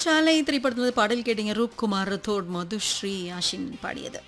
சிறைச்சாலை திரைப்படத்தில் பாடல் கேட்டீங்க ரூப்குமார் ரத்தோட் மதுஸ்ரீ ஆஷின் பாடியது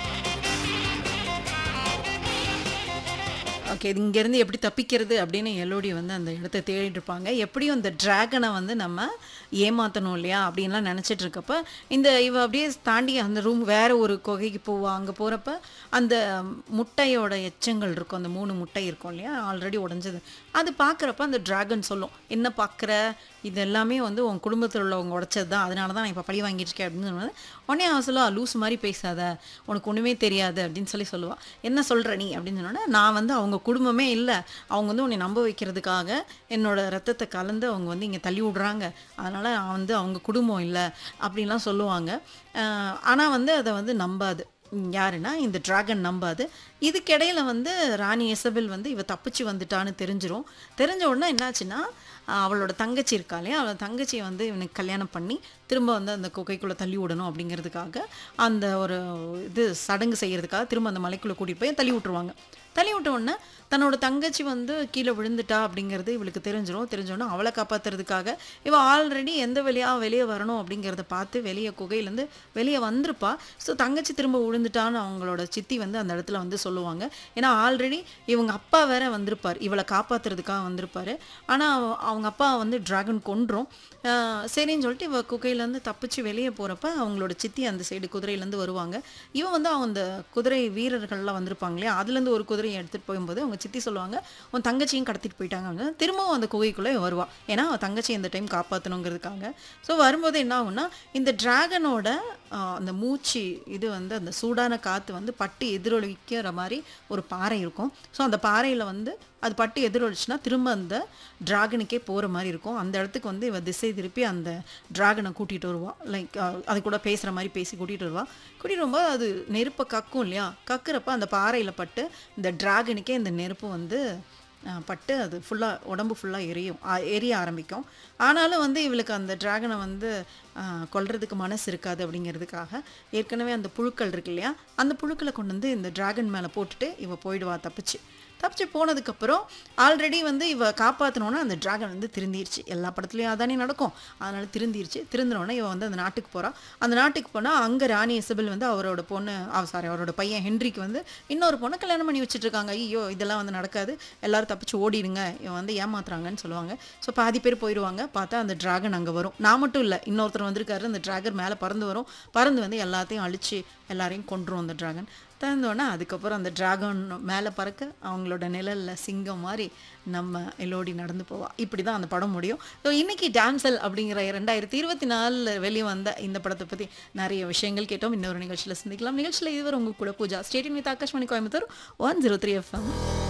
ஓகே இது இங்கேருந்து எப்படி தப்பிக்கிறது அப்படின்னு எல்லோடி வந்து அந்த இடத்த தேடிட்டு இருப்பாங்க எப்படியும் இந்த டிராகனை வந்து நம்ம ஏமாற்றணும் இல்லையா அப்படின்லாம் நினச்சிட்டு இருக்கப்ப இந்த இவ அப்படியே தாண்டி அந்த ரூம் வேற ஒரு குகைக்கு போவா அங்கே போகிறப்ப அந்த முட்டையோட எச்சங்கள் இருக்கும் அந்த மூணு முட்டை இருக்கும் இல்லையா ஆல்ரெடி உடஞ்சது அது பார்க்குறப்ப அந்த டிராகன் சொல்லும் என்ன பார்க்குற இது எல்லாமே வந்து உன் குடும்பத்தில் உள்ளவங்க உடைச்சது தான் அதனால தான் நான் இப்போ பழி வாங்கிட்டு இருக்கேன் அப்படின்னு சொன்னது உடனே அவன் சொல்லுவா லூஸ் மாதிரி பேசாத உனக்கு ஒன்றுமே தெரியாது அப்படின்னு சொல்லி சொல்லுவாள் என்ன சொல்கிற நீ அப்படின்னு சொன்னோன்னே நான் வந்து அவங்க குடும்பமே இல்லை அவங்க வந்து உன்னை நம்ப வைக்கிறதுக்காக என்னோட ரத்தத்தை கலந்து அவங்க வந்து இங்கே தள்ளி விடுறாங்க அதனால் நான் வந்து அவங்க குடும்பம் இல்லை அப்படின்லாம் சொல்லுவாங்க ஆனால் வந்து அதை வந்து நம்பாது ம், யாருன்னா இந்த டிராகன் நம்பாது இதுக்கிடையில வந்து ராணி எசபெல் வந்து இவ தப்பிச்சு வந்துட்டான்னு தெரிஞ்சிரும் தெரிஞ்ச உடனே என்னாச்சுன்னா ஆஹ், அவளோட தங்கச்சி இருக்கா இல்லையா அவளோட தங்கச்சியை வந்து இவனுக்கு கல்யாணம் பண்ணி திரும்ப வந்து அந்த குகைக்குள்ளே தள்ளி விடணும் அப்படிங்கிறதுக்காக அந்த ஒரு இது சடங்கு செய்யறதுக்காக திரும்ப அந்த மலைக்குள்ளே கூட்டிகிட்டு போய் தள்ளி விட்டுருவாங்க தள்ளி விட்ட உடனே தன்னோட தங்கச்சி வந்து கீழே விழுந்துட்டா அப்படிங்கிறது இவளுக்கு தெரிஞ்சிரும் தெரிஞ்சோடனே அவளை காப்பாத்துறதுக்காக இவ ஆல்ரெடி எந்த வழியா வெளியே வரணும் அப்படிங்கிறத பார்த்து வெளியே குகையிலேருந்து வெளியே வந்திருப்பா ஸோ தங்கச்சி திரும்ப விழுந்துட்டான்னு அவங்களோட சித்தி வந்து அந்த இடத்துல வந்து சொல்லுவாங்க ஏன்னா ஆல்ரெடி இவங்க அப்பா வேற வந்திருப்பார் இவளை காப்பாத்துறதுக்காக வந்திருப்பாரு ஆனால் அவங்க அப்பா வந்து டிராகன் கொன்றும் ஆஹ் சரின்னு சொல்லிட்டு இவ குகையிலேருந்து தப்பிச்சு வெளியே போகிறப்ப அவங்களோட சித்தி அந்த சைடு குதிரையிலேருந்து வருவாங்க இவன் வந்து அந்த குதிரை வீரர்கள்லாம் வந்திருப்பாங்க இல்லையா அதுலேருந்து ஒரு குதிரையை எடுத்துகிட்டு போகும்போது அவங்க சித்தி சொல்லுவாங்க உன் தங்கச்சியும் கடத்திட்டு போயிட்டாங்க அப்படின்னு திரும்பவும் அந்த குகைக்குள்ளே வருவா ஏன்னா அவன் தங்கச்சி இந்த டைம் காப்பாற்றணுங்கிறதுக்காக ஸோ வரும்போது என்ன ஆகும்னா இந்த டிராகனோட அந்த மூச்சு இது வந்து அந்த சூடான காற்று வந்து பட்டு எதிரொலிக்கிற மாதிரி ஒரு பாறை இருக்கும் ஸோ அந்த பாறையில் வந்து அது பட்டு எதிரொலிச்சுன்னா திரும்ப அந்த டிராகனுக்கே போகிற மாதிரி இருக்கும் அந்த இடத்துக்கு வந்து இவ திசை திருப்பி அந்த டிராகனை கூட்டிகிட்டு வருவா லைக் அது கூட பேசுகிற மாதிரி பேசி கூட்டிகிட்டு வருவா கூட்டிகிட்டு வரும்போது அது நெருப்பை கக்கும் இல்லையா கக்குறப்ப அந்த பாறையில் பட்டு இந்த டிராகனுக்கே இந்த நெருப்பு வந்து அஹ், பட்டு அது ஃபுல்லாக உடம்பு ஃபுல்லாக எரியும் ஆ- எரிய ஆரம்பிக்கும் ஆனாலும் வந்து இவளுக்கு அந்த டிராகனை வந்து அஹ், கொல்றதுக்கு மனசு இருக்காது அப்படிங்கிறதுக்காக ஏற்கனவே அந்த புழுக்கள் இருக்கு இல்லையா அந்த புழுக்களை கொண்டு வந்து இந்த டிராகன் மேலே போட்டுட்டு இவ போயிடுவா தப்பிச்சு தப்பிச்சு போனதுக்கப்புறம் ஆல்ரெடி வந்து இவ காப்பாற்றணுன்னா அந்த டிராகன் வந்து திருந்திருச்சு எல்லா படத்துலையும் அதானே நடக்கும் அதனால திருந்திருச்சு திருந்தினோடனே இவ வந்து அந்த நாட்டுக்கு போறா அந்த நாட்டுக்கு போனால் அங்கே ராணி இசபெல் வந்து அவரோட பொண்ணு சாரி அவரோட பையன் ஹென்ரிக்கு வந்து இன்னொரு பொண்ணை கல்யாணம் பண்ணி வச்சுட்டு இருக்காங்க ஐயோ இதெல்லாம் வந்து நடக்காது எல்லாரும் தப்பிச்சு ஓடிடுங்க இவன் வந்து ஏமாத்துறாங்கன்னு சொல்லுவாங்க ஸோ பாதி பேர் போயிடுவாங்க பார்த்தா அந்த டிராகன் அங்கே வரும் நான் மட்டும் இல்லை இன்னொருத்தர் வந்திருக்காரு அந்த டிராகன் மேலே பறந்து வரும் பறந்து வந்து எல்லாத்தையும் அழிச்சு எல்லாரையும் கொன்றும் அந்த டிராகன் திறந்தோடனே அதுக்கப்புறம் அந்த டிராகன் மேலே பறக்க அவங்களோட நிழலில் சிங்கம் மாதிரி நம்ம எல்லோடி நடந்து போவா இப்படி தான் அந்த படம் முடியும் ஸோ இன்னைக்கு டான்சல் அப்படிங்கிற ரெண்டாயிரத்தி இருபத்தி நாலில் வெளியே வந்த இந்த படத்தை பற்றி நிறைய விஷயங்கள் கேட்டோம் இன்னொரு நிகழ்ச்சியில் சந்திக்கலாம் நிகழ்ச்சியில் இதுவரை உங்க கூட Pooja stadium with Akashmani Coimbatore one zero three FM